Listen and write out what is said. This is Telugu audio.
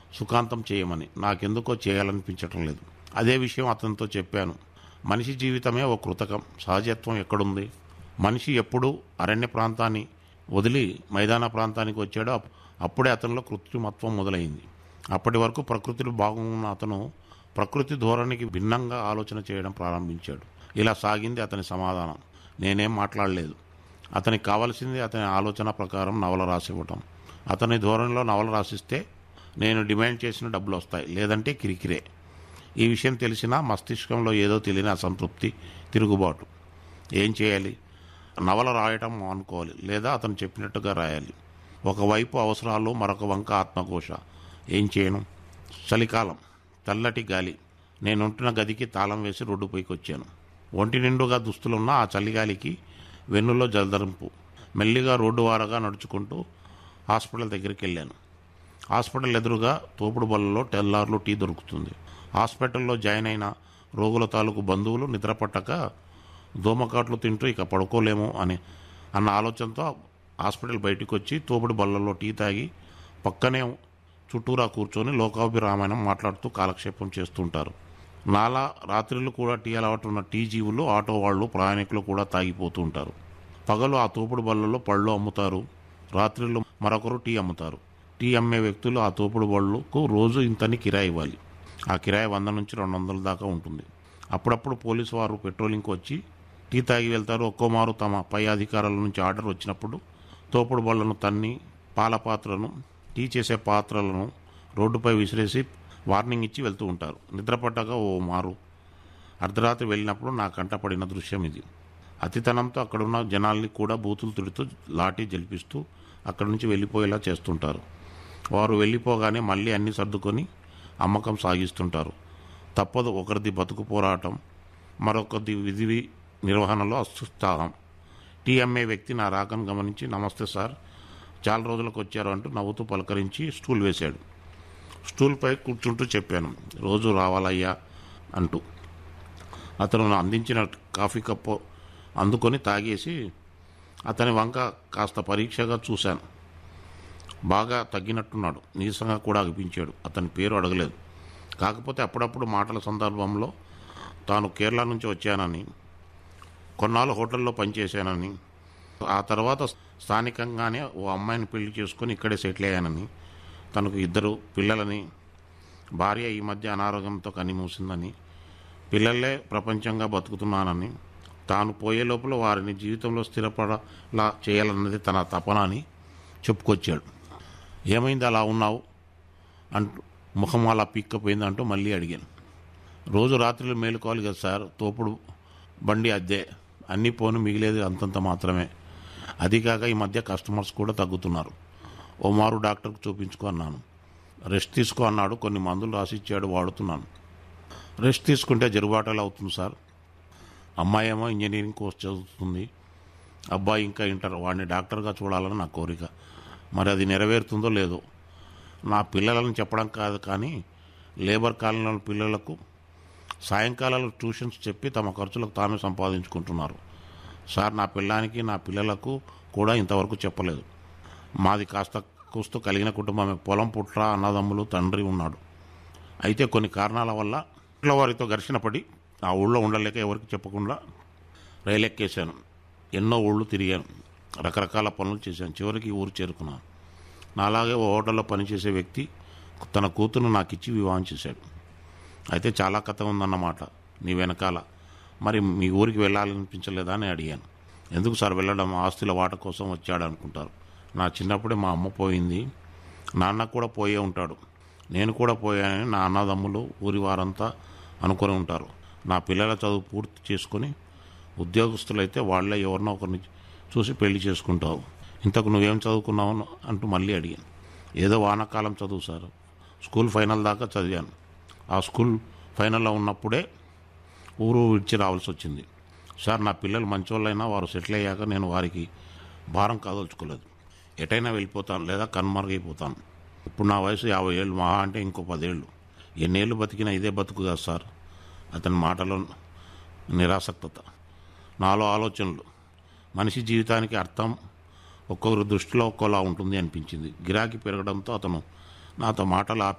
సుఖాంతం చేయమని నాకెందుకో చేయాలనిపించటం లేదు అదే విషయం అతనితో చెప్పాను మనిషి జీవితమే ఓ కృతకం సహజత్వం ఎక్కడుంది మనిషి ఎప్పుడు అరణ్య ప్రాంతాన్ని వదిలి మైదాన ప్రాంతానికి వచ్చాడో అప్- అప్పుడే అతనిలో కృత్రిమత్వం మొదలైంది అప్పటి వరకు ప్రకృతిలో బాగున్న అతను ప్రకృతి ధోరణికి భిన్నంగా ఆలోచన చేయడం ప్రారంభించాడు ఇలా సాగింది అతని సమాధానం నేనేం మాట్లాడలేదు అతనికి కావలసింది అతని ఆలోచన ప్రకారం నవల రాసివ్వటం అతని ధోరణిలో నవల రాసిస్తే నేను డిమాండ్ చేసిన డబ్బులు వస్తాయి లేదంటే కిరికిరే ఈ విషయం తెలిసినా మస్తిష్కంలో ఏదో తెలియని అసంతృప్తి తిరుగుబాటు ఏం చేయాలి నవల రాయటం అనుకోవాలి లేదా అతను చెప్పినట్టుగా రాయాలి ఒకవైపు అవసరాలు మరొక వంక ఆత్మఘోష ఏం చేయను చలికాలం చల్లటి గాలి నేనుంటున్న గదికి తాళం వేసి రోడ్డుపైకి వచ్చాను ఒంటి నిండుగా దుస్తులున్న ఆ చలిగాలికి వెన్నులో జలదరింపు మెల్లిగా రోడ్డు వారగా నడుచుకుంటూ హాస్పిటల్ దగ్గరికి వెళ్ళాను హాస్పిటల్ ఎదురుగా తోపుడు బల్లలో తెల్లార్లు టీ దొరుకుతుంది హాస్పిటల్లో జాయిన్ అయిన రోగుల తాలూకు బంధువులు నిద్రపట్టక దోమకాట్లు తింటూ ఇక పడుకోలేము అని అన్న ఆలోచనతో హాస్పిటల్ బయటికి వచ్చి తోపుడు బల్లలో టీ తాగి పక్కనే చుట్టూరా కూర్చొని లోకాభిరామాయణం మాట్లాడుతూ కాలక్షేపం చేస్తుంటారు నాలా రాత్రులు కూడా టీ అలవాటు ఉన్న టీ జీవులు ఆటో వాళ్ళు ప్రయాణికులు కూడా తాగిపోతూ ఉంటారు పగలు ఆ తోపుడు బళ్ళలో పళ్ళు అమ్ముతారు రాత్రిళ్ళు మరొకరు టీ అమ్ముతారు టీ అమ్మే వ్యక్తులు ఆ తోపుడు బళ్ళకు రోజు ఇంతని కిరాయి ఇవ్వాలి ఆ కిరాయి వంద నుంచి రెండు వందల దాకా ఉంటుంది అప్పుడప్పుడు పోలీసు వారు పెట్రోలింగ్కి వచ్చి టీ తాగి వెళ్తారు ఒక్కోమారు తమ పై అధికారుల నుంచి ఆర్డర్ వచ్చినప్పుడు తోపుడు బళ్ళను తన్ని పాల పాత్రను టీ చేసే పాత్రలను రోడ్డుపై విసిరేసి వార్నింగ్ ఇచ్చి వెళ్తూ ఉంటారు నిద్రపట్టగా ఓ మారు అర్ధరాత్రి వెళ్ళినప్పుడు నా కంట పడిన దృశ్యం ఇది అతితనంతో అక్కడున్న జనాల్ని కూడా బూతులు తిడుతూ లాఠీ జలిపిస్తూ అక్కడి నుంచి వెళ్ళిపోయేలా చేస్తుంటారు వారు వెళ్ళిపోగానే మళ్ళీ అన్ని సర్దుకొని అమ్మకం సాగిస్తుంటారు తప్పదు ఒకరిది బతుకు పోరాటం మరొకరిది విధి నిర్వహణలో అత్యుత్సాహం టీ అమ్మే వ్యక్తి నా రాకను గమనించి నమస్తే సార్ చాలా రోజులకు వచ్చారు అంటూ నవ్వుతూ పలకరించి స్టూల్ వేశాడు స్టూల్పై కూర్చుంటూ చెప్పాను రోజు రావాలయ్యా అంటూ అతను నా అందించిన కాఫీ కప్పు అందుకొని తాగేసి అతని వంక కాస్త పరీక్షగా చూశాను బాగా తగ్గినట్టున్నాడు నీరసంగా కూడా అనిపించాడు అతని పేరు అడగలేదు కాకపోతే అప్పుడప్పుడు మాటల సందర్భంలో తాను కేరళ నుంచి వచ్చానని కొన్నాళ్ళు హోటల్లో పనిచేశానని ఆ తర్వాత స్థానికంగానే ఓ అమ్మాయిని పెళ్లి చేసుకొని ఇక్కడే సెటిల్ అయ్యానని తనకు ఇద్దరు పిల్లలని భార్య ఈ మధ్య అనారోగ్యంతో కనిమూసిందని పిల్లలే ప్రపంచంగా బతుకుతున్నానని తాను పోయే లోపల వారిని జీవితంలో స్థిరపడలా చేయాలన్నది తన తపన అని చెప్పుకొచ్చాడు ఏమైంది అలా ఉన్నావు అంటూ ముఖం అలా పీక్కపోయింది అంటూ మళ్ళీ అడిగాను రోజు రాత్రులు మేలుకోవాలి కదా సార్ తోపుడు బండి అద్దె అన్నీ పోను మిగిలేది అంతంత మాత్రమే అది కాక ఈ మధ్య కస్టమర్స్ కూడా తగ్గుతున్నారు ఓ మారు డాక్టర్కి చూపించుకో అన్నాను రెస్ట్ తీసుకో అన్నాడు కొన్ని మందులు రాసిచ్చాడు వాడుతున్నాను రెస్ట్ తీసుకుంటే జరుబాటలు అవుతుంది సార్ అమ్మాయి ఏమో ఇంజనీరింగ్ కోర్స్ చదువుతుంది అబ్బాయి ఇంకా ఇంటర్ వాడిని డాక్టర్గా చూడాలని నా కోరిక మరి అది నెరవేరుతుందో లేదో నా పిల్లలను చెప్పడం కాదు కానీ లేబర్ కాలనీల పిల్లలకు సాయంకాలాలు ట్యూషన్స్ చెప్పి తమ ఖర్చులకు తామే సంపాదించుకుంటున్నారు సార్ నా పిల్లానికి నా పిల్లలకు కూడా ఇంతవరకు చెప్పలేదు మాది కాస్త కూస్తూ కలిగిన కుటుంబమే పొలం పుట్ర అన్నదమ్ములు తండ్రి ఉన్నాడు అయితే కొన్ని కారణాల వల్ల ఇంట్లో వారితో ఘర్షణ పడి ఆ ఊళ్ళో ఉండలేక ఎవరికి చెప్పకుండా రైలు ఎక్కేశాను ఎన్నో ఊళ్ళు తిరిగాను రకరకాల పనులు చేశాను చివరికి ఈ ఊరు చేరుకున్నాను నాలాగే ఓ హోటల్లో పనిచేసే వ్యక్తి తన కూతురు నాకు ఇచ్చి వివాహం చేశాడు అయితే చాలా కథ ఉందన్నమాట నీ వెనకాల మరి మీ ఊరికి వెళ్ళాలనిపించలేదా అని అడిగాను ఎందుకు సార్ వెళ్ళడం ఆస్తుల వాట కోసం వచ్చాడు అనుకుంటారు నా చిన్నప్పుడే మా అమ్మ పోయింది నాన్న కూడా పోయే ఉంటాడు నేను కూడా పోయానని నా అన్నదమ్ములు ఊరి వారంతా అనుకొని ఉంటారు నా పిల్లల చదువు పూర్తి చేసుకొని ఉద్యోగస్తులైతే వాళ్ళే ఎవరినో ఒకరిని చూసి పెళ్లి చేసుకుంటావు ఇంతకు నువ్వేం చదువుకున్నావు అంటూ మళ్ళీ అడిగాను ఏదో వానాకాలం చదువు సార్ స్కూల్ ఫైనల్ దాకా చదివాను ఆ స్కూల్ ఫైనల్లో ఉన్నప్పుడే ఊరు విడిచి రావాల్సి వచ్చింది సార్ నా పిల్లలు మంచోళ్ళైనా వారు సెటిల్ అయ్యాక నేను వారికి భారం కాదలుచుకోలేదు ఎటైనా వెళ్ళిపోతాను లేదా కన్మరుగైపోతాను ఇప్పుడు నా వయసు యాభై ఏళ్ళు మహా అంటే ఇంకో పదేళ్ళు ఎన్నేళ్ళు బతికినా ఇదే బతుకు కదా సార్ అతని మాటలో నిరాసక్తత నాలో ఆలోచనలు మనిషి జీవితానికి అర్థం ఒక్కొక్కరి దృష్టిలో ఒక్కోలా ఉంటుంది అనిపించింది గిరాకీ పెరగడంతో అతను నాతో మాటలు ఆపి